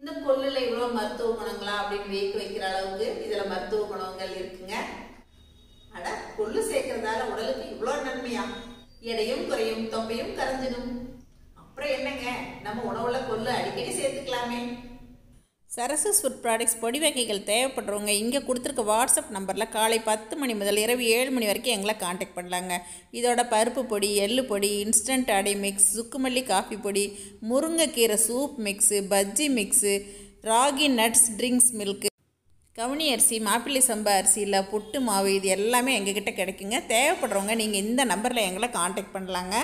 இந்த கொள்ளுல இவ்வளவு மருத்துவ குணங்களா அப்படின்னு வியக்க வைக்கிற அளவுக்கு இதுல மருத்துவ குணங்கள் இருக்குங்க அட கொள்ளு சேர்க்கறதால உடலுக்கு இவ்வளவு நன்மையா எடையும் குறையும் தொப்பையும் கரைஞ்சிடும் அப்புறம் என்னங்க நம்ம உணவுல கொள்ளு அடிக்கடி சேர்த்துக்கலாமே சரசஸ் ஃபுட் ப்ராடக்ட்ஸ் பொடி வகைகள் தேவைப்படுறவங்க இங்கே கொடுத்துருக்க வாட்ஸ்அப் நம்பரில் காலை பத்து மணி முதல் இரவு ஏழு மணி வரைக்கும் எங்களை காண்டாக்ட் பண்ணலாங்க இதோட பருப்பு பொடி எள்ளு பொடி இன்ஸ்டன்ட் அடை மிக்ஸ் சுக்குமல்லி காஃபி பொடி முருங்கைக்கீரை soup mix bajji mix ragi nuts drinks milk கவுனி அரிசி மாப்பிள்ளை சம்பா அரிசியில் புட்டு மாவு இது எல்லாமே எங்ககிட்ட கிடைக்குங்க தேவைப்படுறவங்க நீங்கள் இந்த நம்பரில் எங்களை காண்டாக்ட் பண்ணலாங்க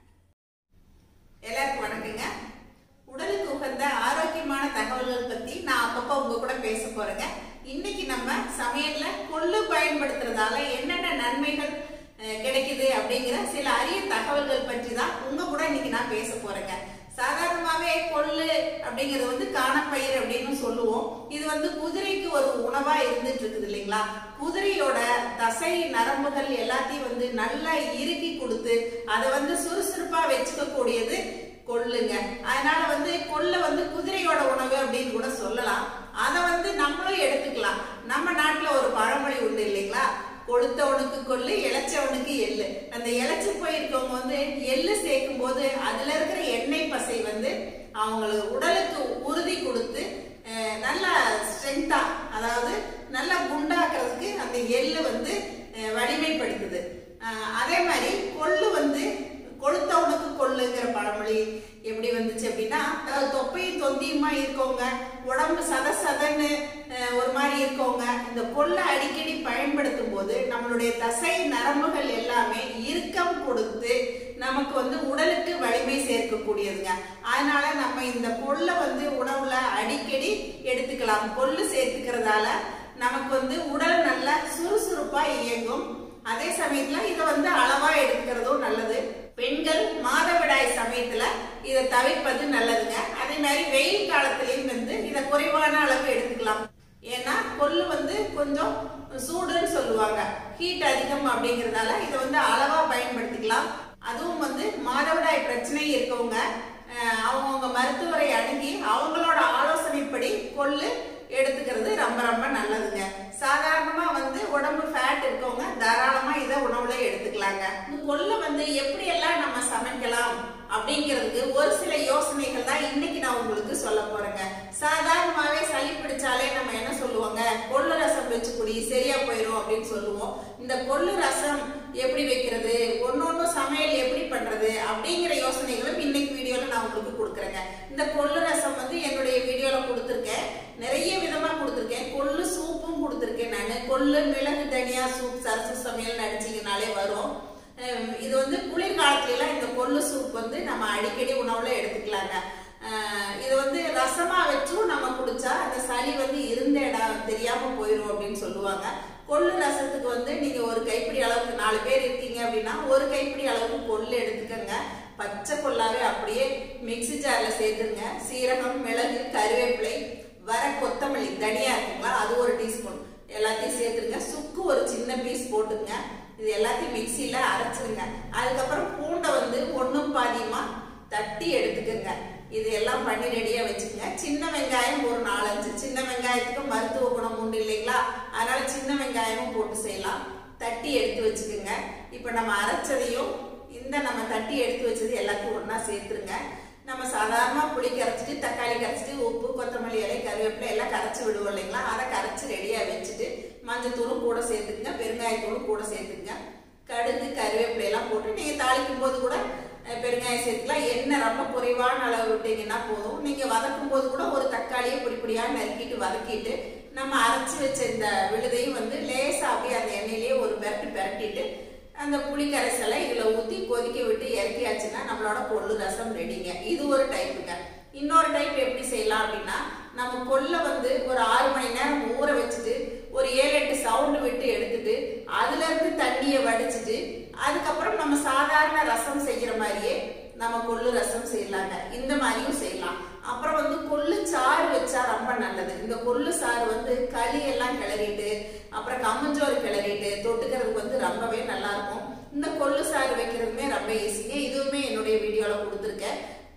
எல்லாருக்கும் வணக்கங்க உடலுக்கு உகந்த ஆரோக்கியமான தகவல்கள் பத்தி நான் அப்பப்போ உங்க கூட பேச போறேங்க இன்னைக்கு நம்ம சமையல்ல கொள்ளு பயன்படுத்துறதால என்னென்ன நன்மைகள் அஹ், கிடைக்குது அப்படிங்கிற சில அரிய தகவல்கள் பற்றி தான் உங்க கூட இன்னைக்கு நான் பேச போறேங்க சாதாரணமாவே கொள்ளு அப்படிங்கிறது வந்து காணப்பயிர் அப்படின்னு சொல்லுவோம் இது வந்து குதிரைக்கு ஒரு உணவா இருந்துட்டு இருக்குது இல்லைங்களா குதிரையோட தசை நரம்புகள் எல்லாத்தையும் வந்து நல்லா இறுக்கி கொடுத்து அதை வந்து சுறுசுறுப்பா வச்சுக்க கூடியது கொள்ளுங்க அதனால வந்து கொள்ளை வந்து குதிரையோட உணவு அப்படின்னு கூட சொல்லலாம் அதை வந்து நம்மளும் எடுத்துக்கலாம் நம்ம நாட்டுல ஒரு பழமொழி உண்டு இல்லைங்களா கொளுத்தவனுக்கு கொள்ளு இளைச்சவனுக்கு எள்ளு அந்த இளைச்சு போயிருக்கவங்க வந்து எள்ளு சேர்க்கும் போது அதுல இருக்கிற எண்ணெய் பசை வந்து அவங்களுக்கு உடலுக்கு உறுதி கொடுத்து அஹ், நல்ல ஸ்ட்ரென்த்தா அதாவது நல்லா குண்டாக்குறதுக்கு அந்த எள்ளு வந்து அஹ், வலிமைப்படுத்துது அஹ், அதே மாதிரி கொள்ளு வந்து கொளுத்தவனுக்கு கொள்ளுங்கிற பழமொழி எப்படி வந்துச்சு அப்படின்னா அதாவது தொப்பையும் தொந்தியுமா இருக்கவங்க உடம்பு சத சதன்னு அஹ், ஒரு மாதிரி இருக்கவங்க இந்த கொள்ளை அடிக்கடி பயன்படுத்தும் போது நம்மளுடைய தசை நரம்புகள் எல்லாமே இறுக்கம் கொடுத்து நமக்கு வந்து உடலுக்கு வலிமை சேர்க்கக்கூடியதுங்க அதனால நம்ம இந்த கொள்ளை வந்து உணவுல அடிக்கடி எடுத்துக்கலாம் கொள்ளு சேர்த்துக்கிறதால நமக்கு வந்து உடல் நல்லா சுறுசுறுப்பா இயங்கும் அதே சமயத்துல இதை வந்து அளவா எடுத்துக்கிறதும் நல்லது பெண்கள் மாதவிடாய் சமயத்துல இதை தவிர்ப்பது நல்லதுங்க அதே மாதிரி வெயில் காலத்திலயும் வந்து இதை குறைவான அளவு எடுத்துக்கலாம் ஏன்னா கொள்ளு வந்து கொஞ்சம் சூடுன்னு சொல்லுவாங்க ஹீட் அதிகம் அப்படிங்கறதால இதை வந்து அளவா பயன்படுத்திக்கலாம் அதுவும் வந்து மாதவிடாய் பிரச்சனை இருக்கவங்க அஹ், அவங்கவங்க மருத்துவரை அணுகி அவங்களோட ஆலோசனைப்படி கொள்ளு எடுத்துக்கிறது ரொம்ப ரொம்ப நல்லதுங்க சாதாரணமா வந்து உடம்பு ஃபேட் இருக்கவங்க தாராளமா இதை உணவுல எடுத்துக்கலாங்க இந்த கொள்ளை வந்து எப்படி எல்லாம் நம்ம சமைக்கலாம் அப்படிங்கிறதுக்கு ஒரு சில யோசனைகள் தான் இன்னைக்கு நான் உங்களுக்கு சொல்ல போறேங்க சாதாரணமாவே சளி பிடிச்சாலே நம்ம என்ன சொல்லுவாங்க கொள்ளு ரசம் வச்சு குடி சரியா போயிடும் அப்படின்னு சொல்லுவோம் இந்த கொள்ளு ரசம் எப்படி வைக்கிறது ஒன்னொன்னு சமையல் எப்படி பண்றது அப்படிங்கிற யோசனைகளும் இன்னைக்கு வீடியோல நான் உங்களுக்கு கொடுக்குறேங்க இந்த கொள்ளு ரசம் வந்து என்னுடைய வீடியோல கொடுத்துருக்கேன் நிறைய விதமா கொடுத்துருக்கேன் கொள்ளு சூப்பும் கொடுத்துருக்கேன் நான் கொள்ளு மிளகு தனியா சூப் சரசு சமையல் அடிச்சீங்கனாலே வரும் அஹ் இது வந்து குளிர்காலத்துல எல்லாம் இந்த கொள்ளு சூப் வந்து நம்ம அடிக்கடி உணவுல எடுத்துக்கலாங்க அஹ் இது வந்து ரசமா வச்சும் நம்ம குடிச்சா அந்த சளி வந்து இருந்த இடம் தெரியாம போயிடும் அப்படின்னு சொல்லுவாங்க கொள்ளு ரசத்துக்கு வந்து நீங்க ஒரு கைப்பிடி அளவுக்கு நாலு பேர் இருக்கீங்க அப்படின்னா ஒரு கைப்பிடி அளவுக்கு கொள்ளு எடுத்துக்கங்க பச்சை கொள்ளாவே அப்படியே மிக்ஸி ஜார்ல சேர்த்துருங்க சீரகம் மிளகு கருவேப்பிலை வர கொத்தமல்லி தனியா இருக்குங்களா அது ஒரு டீஸ்பூன் எல்லாத்தையும் சேர்த்துருங்க சுக்கு ஒரு சின்ன பீஸ் போட்டுங்க இது எல்லாத்தையும் மிக்சியில அரைச்சிருங்க அதுக்கப்புறம் பூண்டை வந்து ஒண்ணும் பாதியமா தட்டி எடுத்துக்கோங்க இது எல்லாம் பண்ணி ரெடியா வச்சுக்கோங்க சின்ன வெங்காயம் ஒரு நாலஞ்சு சின்ன வெங்காயத்துக்கு மருத்துவ குணம் உண்டு இல்லைங்களா அதனால சின்ன வெங்காயமும் போட்டு செய்யலாம் தட்டி எடுத்து வச்சுக்கோங்க இப்போ நம்ம அரைச்சதையும் இந்த நம்ம தட்டி எடுத்து வச்சது எல்லாத்தையும் ஒண்ணா சேர்த்துருங்க நம்ம சாதாரணமா புளி கரைச்சிட்டு தக்காளி கரைச்சிட்டு உப்பு கொத்தமல்லி இலை கருவேப்பிலை எல்லாம் கரைச்சி விடுவோம் இல்லைங்களா அதை கரைச்சி ரெடியா வச்சுட்டு மஞ்சத்தூளும் கூட சேர்த்துக்குங்க பெருங்காயத்தூளும் கூட சேர்த்துக்குங்க கடுகு கருவேப்பிலை எல்லாம் போட்டு நீங்க தாளிக்கும் போது கூட அஹ், பெருங்காயம் சேர்த்துக்கலாம் எண்ணெய் ரொம்ப குறைவான அளவு விட்டீங்கன்னா போதும் நீங்க வதக்கும் போது கூட ஒரு தக்காளியை பொடி பொடியா நறுக்கிட்டு வதக்கிட்டு நம்ம அரைச்சி வச்ச இந்த விழுதையும் வந்து லேசா அப்படியே அந்த எண்ணெயிலேயே ஒரு பெரட்டு பெரட்டிட்டு அந்த புளி கரைசலை இதுல ஊத்தி கொதிக்க விட்டு இறக்கியாச்சுன்னா நம்மளோட கொள்ளு ரசம் ரெடிங்க இது ஒரு டைப்புங்க இன்னொரு டைப் எப்படி செய்யலாம் அப்படின்னா நம்ம கொல்லை வந்து ஒரு ஆறு மணி நேரம் ஊற வச்சுட்டு ஒரு ஏழு எட்டு சவுண்டு விட்டு எடுத்துட்டு அதுல இருந்து தண்ணியை வடிச்சிட்டு அதுக்கப்புறம் நம்ம சாதாரண ரசம் செய்யற மாதிரியே நம்ம கொள்ளு ரசம் செய்யலாங்க இந்த மாதிரியும் செய்யலாம் அப்புறம் வந்து கொள்ளு சாறு வச்சா ரொம்ப நல்லது இந்த கொள்ளு சாறு வந்து களி எல்லாம் கிளறிட்டு அப்புறம் கம்மஞ்சோறு கிளறிட்டு தொட்டுக்கிறதுக்கு வந்து ரொம்பவே நல்லா இருக்கும் இந்த கொள்ளு சாறு வைக்கிறதுமே ரொம்ப ஈஸிங்க இதுவுமே என்னுடைய வீடியோல கொடுத்துருக்கேன்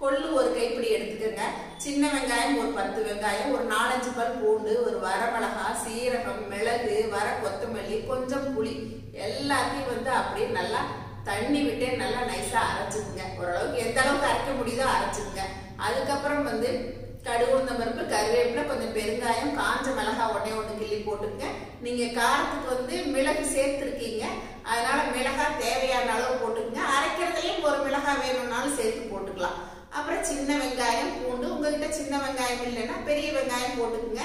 கொள்ளு ஒரு கைப்பிடி எடுத்துக்கோங்க சின்ன வெங்காயம் ஒரு பத்து வெங்காயம் ஒரு நாலஞ்சு பல் பூண்டு ஒரு வரமிளகா சீரகம் மிளகு வர கொத்தமல்லி கொஞ்சம் புளி எல்லாத்தையும் வந்து அப்படியே நல்லா தண்ணி விட்டே நல்லா நைஸா அரைச்சுக்குங்க ஓரளவுக்கு எந்த அளவுக்கு அரைக்க முடியுதோ அரைச்சுக்குங்க அதுக்கப்புறம் வந்து கடுகு உளுந்தம் பருப்பு கருவேப்பிலை கொஞ்சம் பெருங்காயம் காஞ்ச மிளகாய் ஒண்ணே ஒன்று கிள்ளி போட்டுங்க நீங்க காரத்துக்கு வந்து மிளகு சேர்த்துருக்கீங்க அதனால மிளகாய் தேவையான அளவு போட்டுக்கங்க அரைக்கிறதுலயும் ஒரு மிளகாய் வேணும்னாலும் சேர்த்து போட்டுக்கலாம் அப்புறம் சின்ன வெங்காயம் பூண்டு உங்ககிட்ட சின்ன வெங்காயம் இல்லைன்னா பெரிய வெங்காயம் போட்டுக்குங்க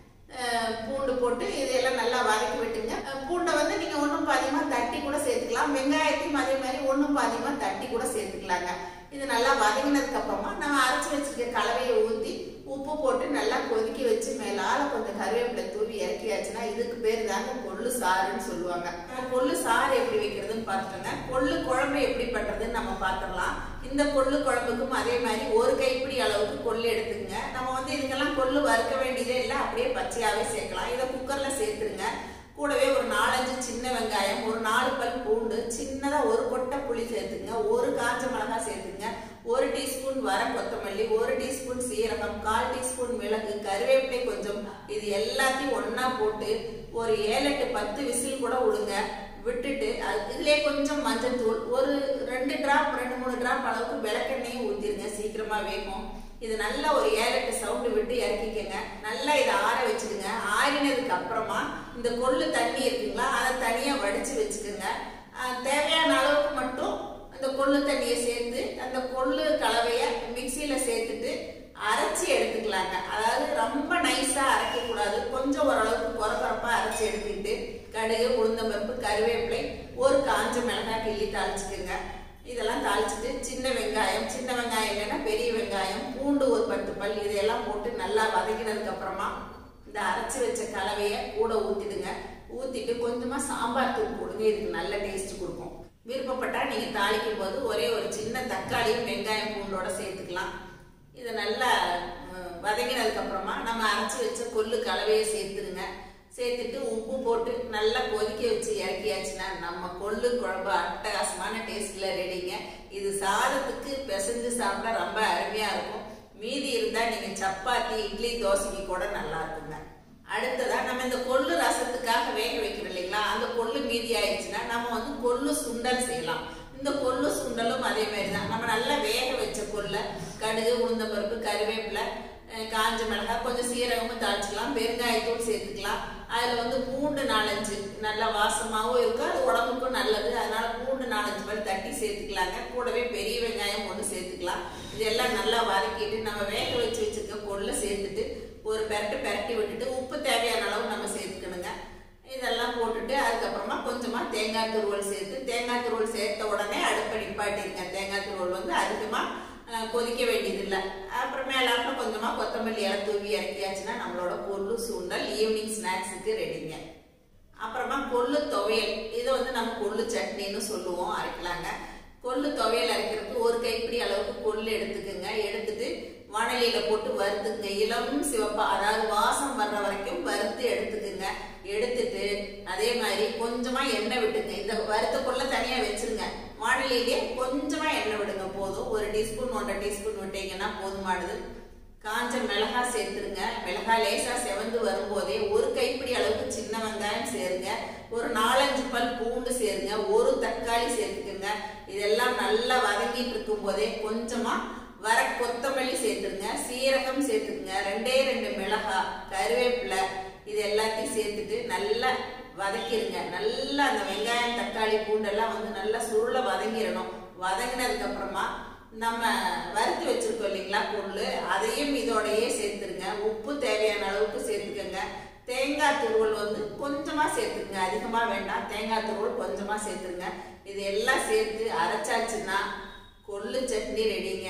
அஹ் பூண்டு போட்டு இதெல்லாம் நல்லா வதக்கி விட்டுங்க அஹ் பூண்டை வந்து நீங்க ஒன்றும் பாதியமா தட்டி கூட சேர்த்துக்கலாம் வெங்காயத்தையும் அதே மாதிரி ஒன்றும் பாதியமா தட்டி கூட சேர்த்துக்கலாங்க இது நல்லா வதங்கினதுக்கு அப்புறமா நம்ம அரைச்சி வச்சிருக்க கலவையை ஊற்றி உப்பு போட்டு நல்லா கொதிக்க வச்சு மேலால கொஞ்சம் கருவேப்பிலை தூவி இறக்கியாச்சுன்னா இதுக்கு பேர் தாங்க கொள்ளு சாறுன்னு சொல்லுவாங்க நம்ம கொள்ளு சாறு எப்படி வைக்கிறதுன்னு பார்த்துட்டோங்க கொள்ளு குழம்பு எப்படி பண்றதுன்னு நம்ம பார்த்துடலாம் இந்த கொள்ளு குழம்புக்கும் அதே மாதிரி ஒரு கைப்பிடி அளவுக்கு கொள்ளு எடுத்துங்க நம்ம வந்து இதுக்கெல்லாம் கொள்ளு வறுக்க வேண்டியதே இல்லை அப்படியே பச்சையாவே சேர்க்கலாம் இதை குக்கர்ல சேர்த்துருங்க கூடவே ஒரு நாலஞ்சு சின்ன வெங்காயம் ஒரு நாலு பல் பூண்டு சின்னதா ஒரு கொட்டை புளி சேர்த்துங்க ஒரு காஞ்ச மிளகாய் சேர்த்துங்க ஒரு டீஸ்பூன் வர கொத்தமல்லி ஒரு டீஸ்பூன் சீரகம் கால் டீஸ்பூன் மிளகு கருவேப்பிலை கொஞ்சம் இது எல்லாத்தையும் ஒண்ணா போட்டு ஒரு ஏழு எட்டு பத்து விசில் கூட விடுங்க விட்டுட்டு அது இதுலயே கொஞ்சம் மஞ்சள் தூள் ஒரு ரெண்டு டிராப் ரெண்டு மூணு டிராப் அளவுக்கு விளக்கெண்ணையும் ஊத்திருங்க சீக்கிரமா வேகும் இது நல்லா ஒரு ஏழு எட்டு சவுண்டு விட்டு இறக்கிக்கங்க நல்லா இதை ஆற வச்சுடுங்க ஆறினதுக்கு அப்புறமா இந்த கொள்ளு தண்ணி இருக்குங்களா அதை தனியா வடிச்சு வச்சுக்கோங்க அஹ் தேவையான அளவுக்கு மட்டும் அந்த கொள்ளு தண்ணியை சேர்த்து அந்த கொள்ளு கலவைய மிக்சியில சேர்த்துட்டு அரைச்சி எடுத்துக்கலாங்க அதாவது ரொம்ப நைஸா அரைக்க கூடாது கொஞ்சம் ஓரளவுக்கு குறக்குறப்பா அரைச்சி எடுத்துக்கிட்டு கடுகு உளுந்தம்பருப்பு கருவேப்பிலை ஒரு காஞ்ச மிளகாய் கிள்ளி தாளிச்சுக்குங்க இதெல்லாம் தாளிச்சிட்டு சின்ன வெங்காயம் சின்ன வெங்காயம் இல்லைன்னா பெரிய வெங்காயம் பூண்டு ஒரு பத்து பல் இதையெல்லாம் போட்டு நல்லா வதக்கினதுக்கு அப்புறமா இந்த அரைச்சி வச்ச கலவையை கூட ஊத்திடுங்க ஊத்திட்டு கொஞ்சமா சாம்பார் தூள் போடுங்க இதுக்கு நல்ல டேஸ்ட் கொடுக்கும் விருப்பப்பட்டா நீங்க தாளிக்கும் போது ஒரே ஒரு சின்ன தக்காளியும் வெங்காயம் பூண்டோட சேர்த்துக்கலாம் இதை நல்லா ம், வதங்கினதுக்கு அப்புறமா நம்ம அரைச்சி வச்ச கொள்ளு கலவையை சேர்த்துருங்க சேர்த்துட்டு உப்பு போட்டு நல்லா கொதிக்க வச்சு இறக்கியாச்சுன்னா நம்ம கொள்ளு குழம்பு அட்டகாசமான டேஸ்ட்ல ரெடிங்க இது சாதத்துக்கு பிசைஞ்சு சாப்பிட்டா ரொம்ப அருமையா இருக்கும் மீதி இருந்தா நீங்க சப்பாத்தி இட்லி தோசைக்கு கூட நல்லா இருக்குங்க அடுத்ததா நம்ம இந்த கொள்ளு ரசத்துக்காக வேக வைக்கிறோம் இல்லைங்களா அந்த கொள்ளு மீதி ஆயிடுச்சுன்னா நம்ம வந்து கொள்ளு சுண்டல் செய்யலாம் இந்த கொள்ளு சுண்டலும் அதே மாதிரி தான் நம்ம நல்லா வேக வச்ச கொள்ளை கடுகு உளுந்தம்பருப்பு கருவேப்பிலை அஹ் காஞ்ச மிளகாய் கொஞ்சம் சீரகமும் தாளிச்சுக்கலாம் பெருங்காயத்தூள் சேர்த்துக்கலாம் அதில் வந்து பூண்டு நாலஞ்சு நல்லா வாசமாகவும் இருக்கும் அது உடம்புக்கும் நல்லது அதனால பூண்டு நாலஞ்சு பல் தட்டி சேர்த்துக்கலாங்க கூடவே பெரிய வெங்காயம் ஒன்று சேர்த்துக்கலாம் இதெல்லாம் நல்லா வதக்கிட்டு நம்ம வேக வச்சு வச்சிருக்க கொள்ளை சேர்த்துட்டு ஒரு பெரட்டு பெரட்டி விட்டுட்டு உப்பு தேவையான அளவு நம்ம சேர்த்துக்கணுங்க இதெல்லாம் போட்டுட்டு அதுக்கப்புறமா கொஞ்சமா தேங்காய் துருவல் சேர்த்து தேங்காய் துருவல் சேர்த்த உடனே அடுப்பை நிப்பாட்டிருங்க தேங்காய் துருவல் வந்து அதிகமா அஹ், கொதிக்க வேண்டியதில்லை அப்புறம் மேலாப்புல கொஞ்சமா கொத்தமல்லி இலை தூவி இறக்கியாச்சுன்னா நம்மளோட கொள்ளு சுண்டல் ஈவினிங் ஸ்நாக்ஸுக்கு ரெடிங்க அப்புறமா கொள்ளு துவையல் இதை வந்து நம்ம கொள்ளு சட்னின்னு சொல்லுவோம் அரைக்கலாங்க கொள்ளு துவையல் அரைக்கிறதுக்கு ஒரு கைப்பிடி அளவுக்கு கொள்ளு எடுத்துக்கோங்க எடுத்துட்டு வானலியில போட்டு வறுத்துக்குங்க இளம் சிவப்பா அதாவது வாசம் வர்ற வரைக்கும் வறுத்து எடுத்துக்குங்க எடுத்துட்டு அதே மாதிரி கொஞ்சமா எண்ணெய் விட்டுங்க இந்த வறுத்த கொள்ள தனியா வச்சிருங்க வானலியிலே கொஞ்சமா எண்ணெய் விடுங்க போதும் ஒரு டீஸ்பூன் ஒன்றரை டீஸ்பூன் விட்டீங்கன்னா போதுமானது காஞ்ச மிளகாய் சேர்த்துருங்க மிளகாய் லேசா செவந்து வரும்போதே ஒரு கைப்பிடி அளவுக்கு சின்ன வெங்காயம் சேருங்க ஒரு நாலஞ்சு பல் பூண்டு சேருங்க ஒரு தக்காளி சேர்த்துக்குங்க இதெல்லாம் நல்லா வதங்கிட்டு இருக்கும் போதே கொஞ்சமா வர கொத்தமல்லி சேர்த்துருங்க சீரகம் சேர்த்துக்குங்க ரெண்டே ரெண்டு மிளகாய் கருவேப்பிலை இது எல்லாத்தையும் சேர்த்துட்டு நல்லா வதக்கிடுங்க நல்லா அந்த வெங்காயம் தக்காளி பூண்டெல்லாம் வந்து நல்லா சுருள வதங்கிடணும் வதங்கினதுக்கு அப்புறமா நம்ம வறுத்து வச்சிருக்கோம் இல்லைங்களா பொருள் அதையும் இதோடயே சேர்த்துருங்க உப்பு தேவையான அளவுக்கு சேர்த்துக்கோங்க தேங்காய் துருவல் வந்து கொஞ்சமா சேர்த்துக்குங்க அதிகமா வேண்டாம் தேங்காய் துருவல் கொஞ்சமா சேர்த்துருங்க இது எல்லாம் சேர்த்து அரைச்சாச்சுன்னா கொள்ளு சட்னி ரெடிங்க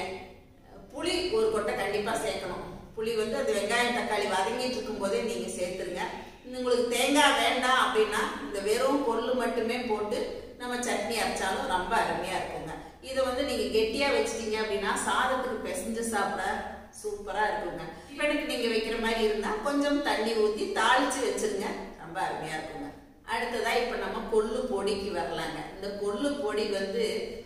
புளி ஒரு கொட்டை கண்டிப்பா சேர்க்கணும் புளி வந்து அந்த வெங்காயம் தக்காளி வதங்கிட்டு இருக்கும் போதே நீங்க சேர்த்துருங்க உங்களுக்கு தேங்காய் வேண்டாம் அப்படின்னா இந்த வெறும் கொள்ளு மட்டுமே போட்டு நம்ம சட்னி அரைச்சாலும் ரொம்ப அருமையா இருக்குங்க இதை வந்து நீங்க கெட்டியா வச்சிட்டீங்க அப்படின்னா சாதத்துக்கு பிசைஞ்சு சாப்பிட சூப்பரா இருக்குங்க டிஃபனுக்கு நீங்க வைக்கிற மாதிரி இருந்தா கொஞ்சம் தண்ணி ஊத்தி தாளிச்சு வச்சிருங்க ரொம்ப அருமையா இருக்குங்க அடுத்ததா இப்ப நம்ம கொள்ளு பொடிக்கு வரலாங்க இந்த கொள்ளு பொடி வந்து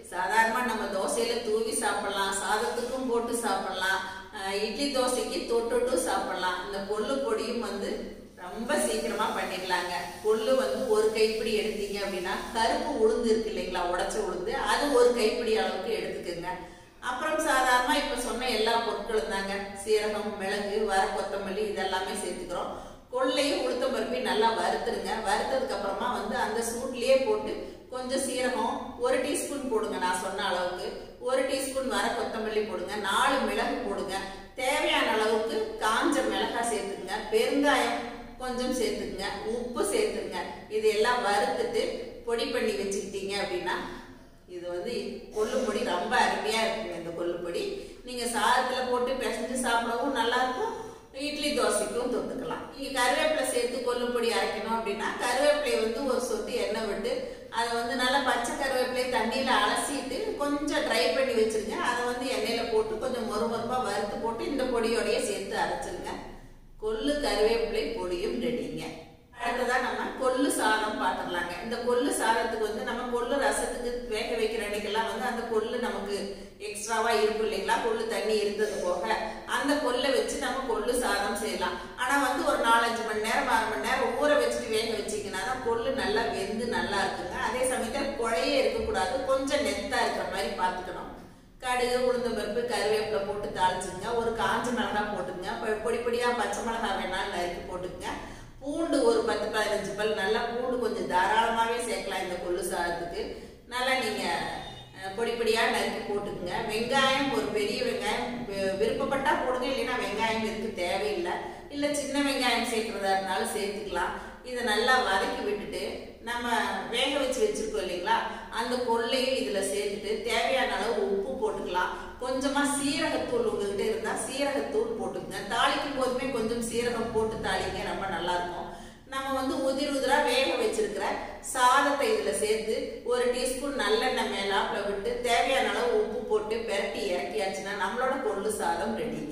சாதாரணமா நம்ம தோசையில தூவி சாப்பிடலாம் சாதத்துக்கும் போட்டு சாப்பிடலாம் அஹ் இட்லி தோசைக்கு தொட்டுட்டு சாப்பிடலாம் இந்த கொள்ளு பொடியும் வந்து ரொம்ப சீக்கிரமா பண்ணிடலாங்க கொள்ளு வந்து ஒரு கைப்பிடி எடுத்தீங்க அப்படின்னா கருப்பு உளுந்து இருக்கு இல்லைங்களா உடைச்ச உளுந்து அது ஒரு கைப்பிடி அளவுக்கு எடுத்துக்கோங்க அப்புறம் சாதாரணமா இப்ப சொன்ன எல்லா பொருட்களும் தாங்க சீரகம் மிளகு வர கொத்தமல்லி இதெல்லாமே சேர்த்துக்கிறோம் கொள்ளையும் உளுத்தம் பருப்பையும் நல்லா வறுத்துருங்க வறுத்ததுக்கு அப்புறமா வந்து அந்த சூட்லயே போட்டு கொஞ்சம் சீரகம் ஒரு டீஸ்பூன் போடுங்க நான் சொன்ன அளவுக்கு ஒரு டீஸ்பூன் வர கொத்தமல்லி போடுங்க நாலு மிளகு போடுங்க தேவையான அளவுக்கு காஞ்ச மிளகாய் சேர்த்துக்குங்க பெருங்காயம் கொஞ்சம் சேர்த்துக்குங்க உப்பு சேர்த்துங்க இது எல்லாம் வறுத்துட்டு பொடி பண்ணி வச்சுக்கிட்டீங்க அப்படின்னா இது வந்து கொள்ளு பொடி ரொம்ப அருமையா இருக்குங்க இந்த கொள்ளு பொடி நீங்க சாதத்துல போட்டு பிசைஞ்சு சாப்பிடவும் நல்லா இருக்கும் இட்லி தோசைக்கும் தொட்டுக்கலாம் நீங்க கருவேப்பிலை சேர்த்து கொள்ளு பொடி அரைக்கணும் அப்படின்னா கருவேப்பிலையை வந்து ஒரு சொட்டு எண்ணெய் விட்டு அதை வந்து நல்லா பச்சை கருவேப்பிலையை தண்ணியில அலசிட்டு கொஞ்சம் ட்ரை பண்ணி வச்சிருங்க அதை வந்து எண்ணெயில போட்டு கொஞ்சம் மொறு மொறுப்பா வறுத்து போட்டு இந்த பொடியோடய சேர்த்து அரைச்சிருங்க கொள்ளு கருவேப்பிலை பொடியும் ரெடிங்க அடுத்ததா நம்ம கொள்ளு சாதம் பார்த்துடலாங்க இந்த கொள்ளு சாதத்துக்கு வந்து நம்ம கொள்ளு ரசத்துக்கு வேக வைக்கிற அன்னைக்கெல்லாம் வந்து அந்த கொள்ளு நமக்கு எக்ஸ்ட்ராவா இருக்கும் இல்லைங்களா கொள்ளு தண்ணி இருந்தது போக அந்த கொல்லை வச்சு நம்ம கொள்ளு சாதம் செய்யலாம் ஆனா வந்து ஒரு நாலஞ்சு மணி நேரம் ஆறு மணி நேரம் ஊற வச்சுட்டு வேக வச்சீங்கன்னா தான் கொள்ளு நல்லா வெந்து நல்லா இருக்குங்க அதே சமயத்துல குழையே இருக்கக்கூடாது கொஞ்சம் நெத்தா இருக்கிற மாதிரி பார்த்துக்கணும் கடுகு உளுந்தம் பருப்பு கருவேப்பிலை போட்டு தாளிச்சுங்க ஒரு காஞ்ச மிளகாய் போட்டுங்க பொ- பொடி பொடியா பச்சை மிளகாய் வேணாலும் நறுக்கி போட்டுங்க பூண்டு ஒரு பத்து பதினஞ்சு பல் நல்லா பூண்டு கொஞ்சம் தாராளமாவே சேர்க்கலாம் இந்த கொள்ளு சாதத்துக்கு நல்லா நீங்க அஹ், பொடி பொடியா நறுக்கி போட்டுக்குங்க வெங்காயம் ஒரு பெரிய வெங்காயம் வி- விருப்பப்பட்டா போடுங்க இல்லைன்னா வெங்காயம் இருக்கு தேவையில்லை இல்ல சின்ன வெங்காயம் சேர்க்கறதா இருந்தாலும் சேர்த்துக்கலாம் இதை நல்லா வதக்கி விட்டுட்டு நம்ம வேக வச்சு வச்சிருக்கோம் இல்லைங்களா அந்த கொள்ளையும் இதுல சேர்த்துட்டு தேவையான அளவு உப்பு போட்டுக்கலாம் கொஞ்சமா சீரகத்தூள் உங்ககிட்ட இருந்தா சீரகத்தூள் போட்டுக்கங்க தாளிக்கும் போதுமே கொஞ்சம் சீரகம் போட்டு தாளிங்க ரொம்ப நல்லா இருக்கும் நம்ம வந்து உதிர் உதிரா வேக வச்சிருக்கிற சாதத்தை இதுல சேர்த்து ஒரு டீஸ்பூன் நல்லெண்ணெய் மேலாப்புல விட்டு தேவையான அளவு உப்பு போட்டு பெரட்டி இறக்கியாச்சுன்னா நம்மளோட கொள்ளு சாதம் ரெடிங்க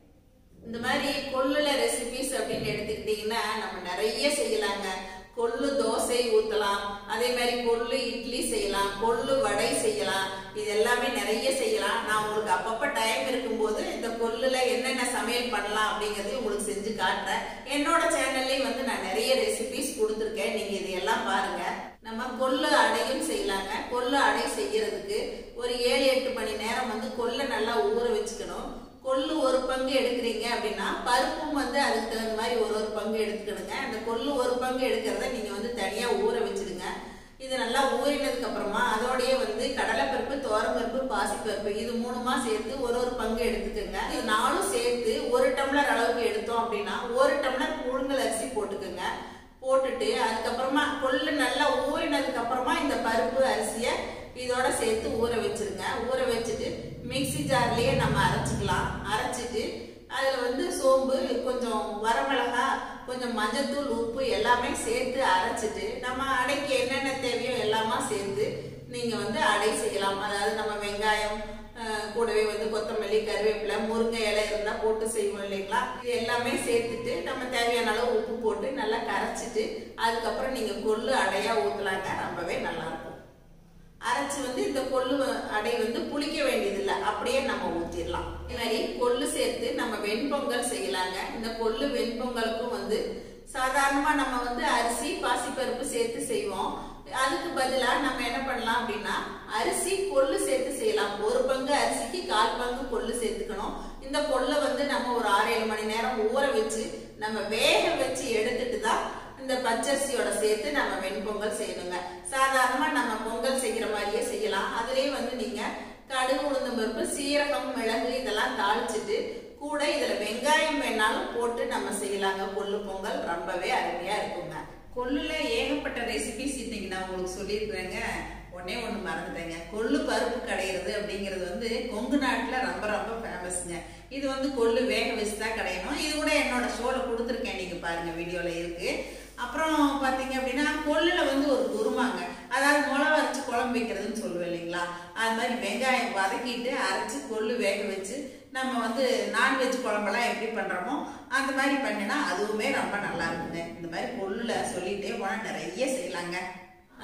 இந்த மாதிரி கொள்ளுல ரெசிபிஸ் அப்படின்னு எடுத்துக்கிட்டீங்கன்னா நம்ம நிறைய செய்யலாங்க கொள்ளு தோசை ஊத்தலாம் அதே மாதிரி கொள்ளு இட்லி செய்யலாம் கொள்ளு வடை செய்யலாம் இது எல்லாமே நிறைய செய்யலாம் நான் உங்களுக்கு அப்பப்ப டைம் இருக்கும்போது இந்த கொள்ளுல என்னென்ன சமையல் பண்ணலாம் அப்படிங்கறதையும் உங்களுக்கு செஞ்சு காட்டுறேன் என்னோட சேனல்லையும் வந்து நான் நிறைய ரெசிபிஸ் கொடுத்துருக்கேன் நீங்க இதையெல்லாம் பாருங்க நம்ம கொள்ளு அடையும் செய்யலாங்க கொள்ளு அடை செய்யறதுக்கு ஒரு ஏழு எட்டு மணி நேரம் வந்து கொள்ளை நல்லா ஊற வச்சுக்கணும் கொள்ளு ஒரு பங்கு எடுக்கிறீங்க அப்படின்னா பருப்பும் வந்து அதுக்கு தகுந்த மாதிரி ஒரு ஒரு பங்கு எடுத்துக்கணுங்க அந்த கொள்ளு ஒரு பங்கு எடுக்கிறத நீங்க வந்து தனியா ஊற வச்சிடுங்க இது நல்லா ஊறினதுக்கு அப்புறமா அதோடயே வந்து கடலைப்பருப்பு தோரப்பருப்பு பாசிப்பருப்பு இது மூணுமா சேர்த்து ஒரு ஒரு பங்கு எடுத்துக்கோங்க இது நாலும் சேர்த்து ஒரு டம்ளர் அளவுக்கு எடுத்தோம் அப்படின்னா ஒரு டம்ளர் புழுங்கல் அரிசி போட்டுக்கோங்க போட்டுட்டு அதுக்கப்புறமா கொள்ளு நல்லா ஊறினதுக்கு அப்புறமா இந்த பருப்பு அரிசியை இதோட சேர்த்து ஊற வச்சிருங்க ஊற வச்சுட்டு மிக்ஸி ஜார்லயே நம்ம அரைச்சிக்கலாம் அரைச்சிட்டு அதுல வந்து சோம்பு கொஞ்சம் வரமிளகா கொஞ்சம் மஞ்சத்தூள் உப்பு எல்லாமே சேர்த்து அரைச்சிட்டு நம்ம அடைக்கு என்னென்ன தேவையோ எல்லாமா சேர்த்து நீங்க வந்து அடை செய்யலாம் அதாவது நம்ம வெங்காயம் அஹ், கூடவே வந்து கொத்தமல்லி கருவேப்பிலை முருங்கை இலை இருந்தா போட்டு செய்வோம் இல்லைங்களா இது எல்லாமே சேர்த்துட்டு நம்ம தேவையான அளவு உப்பு போட்டு நல்லா கரைச்சிட்டு அதுக்கப்புறம் நீங்க கொள்ளு அடையா ஊத்தலாங்க ரொம்பவே நல்லா இருக்கும் அரைச்சு வந்து இந்த கொள்ளு அடை வந்து புளிக்க வேண்டியதில்லை அப்படியே நம்ம ஊத்திடலாம் இதே மாதிரி கொள்ளு சேர்த்து நம்ம வெண்பொங்கல் செய்யலாங்க இந்த கொள்ளு வெண்பொங்கலுக்கும் வந்து சாதாரணமா நம்ம வந்து அரிசி பாசிப்பருப்பு சேர்த்து செய்வோம் அதுக்கு பதிலா நம்ம என்ன பண்ணலாம் அப்படின்னா அரிசி கொள்ளு சேர்த்து செய்யலாம் ஒரு பங்கு அரிசிக்கு கால் பங்கு கொள்ளு சேர்த்துக்கணும் இந்த கொள்ளை வந்து நம்ம ஒரு ஆறு ஏழு மணி நேரம் ஊற வச்சு நம்ம வேக வச்சு எடுத்துட்டு தான் இந்த பச்சரிசியோட சேர்த்து நம்ம வெண்பொங்கல் செய்யணுங்க சாதாரணமா நம்ம பொங்கல் செய்யற மாதிரியே செய்யலாம் அதுலயே வந்து நீங்க கடுகு உளுந்தம் பருப்பு சீரகம் மிளகு இதெல்லாம் தாளிச்சிட்டு கூட இதுல வெங்காயம் வேணாலும் போட்டு நம்ம செய்யலாங்க கொள்ளு பொங்கல் ரொம்பவே அருமையா இருக்குங்க கொள்ளுல ஏகப்பட்ட ரெசிபிஸ் இன்னைக்கு நான் உங்களுக்கு சொல்லியிருக்கிறேங்க ஒன்னே ஒண்ணு மறந்துட்டேங்க கொள்ளு பருப்பு கடையிறது அப்படிங்கிறது வந்து கொங்கு நாட்டுல ரொம்ப ரொம்ப ஃபேமஸ்ங்க இது வந்து கொள்ளு வேக வச்சு தான் கடையணும் இது கூட என்னோட ஷோல கொடுத்துருக்கேன் நீங்க பாருங்க வீடியோல இருக்கு அப்புறம் பாத்தீங்க அப்படின்னா கொள்ளுல வந்து ஒரு குருமாங்க அதாவது மிளகா அரைச்சு குழம்பு வைக்கிறதுன்னு சொல்லுவேன் இல்லைங்களா அது மாதிரி வெங்காயம் வதக்கிட்டு அரைச்சு கொள்ளு வேக வச்சு நம்ம வந்து நான்வெஜ் குழம்பெல்லாம் எப்படி பண்றோமோ அந்த மாதிரி பண்ணினா அதுவுமே ரொம்ப நல்லா இருக்குங்க இந்த மாதிரி கொள்ளுல சொல்லிட்டே போனா நிறைய செய்யலாங்க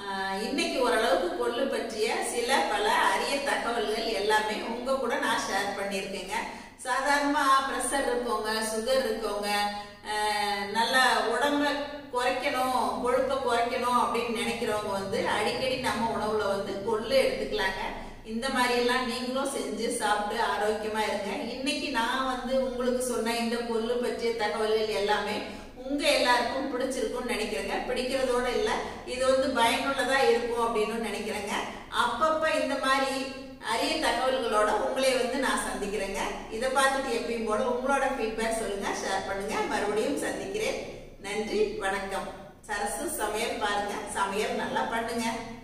ஆஹ் இன்னைக்கு ஓரளவுக்கு கொள்ளு பற்றிய சில பல அரிய தகவல்கள் எல்லாமே உங்க கூட நான் ஷேர் பண்ணியிருக்கேங்க சாதாரணமா ப்ரெஷர் இருக்கவங்க சுகர் இருக்கவங்க ஆஹ் நல்லா உடம்ப குறைக்கணும் கொழுப்பை குறைக்கணும் அப்படின்னு நினைக்கிறவங்க வந்து அடிக்கடி நம்ம உணவுல வந்து கொள்ளு எடுத்துக்கலாங்க இந்த மாதிரி எல்லாம் நீங்களும் செஞ்சு சாப்பிட்டு ஆரோக்கியமா இருங்க இன்னைக்கு நான் வந்து உங்களுக்கு சொன்ன இந்த கொள்ளு பற்றிய தகவல்கள் எல்லாமே உங்க எல்லாருக்கும் பிடிச்சிருக்கும்னு நினைக்கிறேங்க பிடிக்கிறதோட இல்ல இது வந்து பயனுள்ளதா இருக்கும் அப்படின்னு நினைக்கிறேங்க அப்பப்ப இந்த மாதிரி அரிய தகவல்களோட உங்களை வந்து நான் சந்திக்கிறேங்க இதை பார்த்துட்டு எப்பயும் போல உங்களோட ஃபீட்பேக் சொல்லுங்க ஷேர் பண்ணுங்க மறுபடியும் சந்திக்கிறேன் நன்றி வணக்கம் சரசு சமையல் பாருங்க சமையல் நல்லா பண்ணுங்க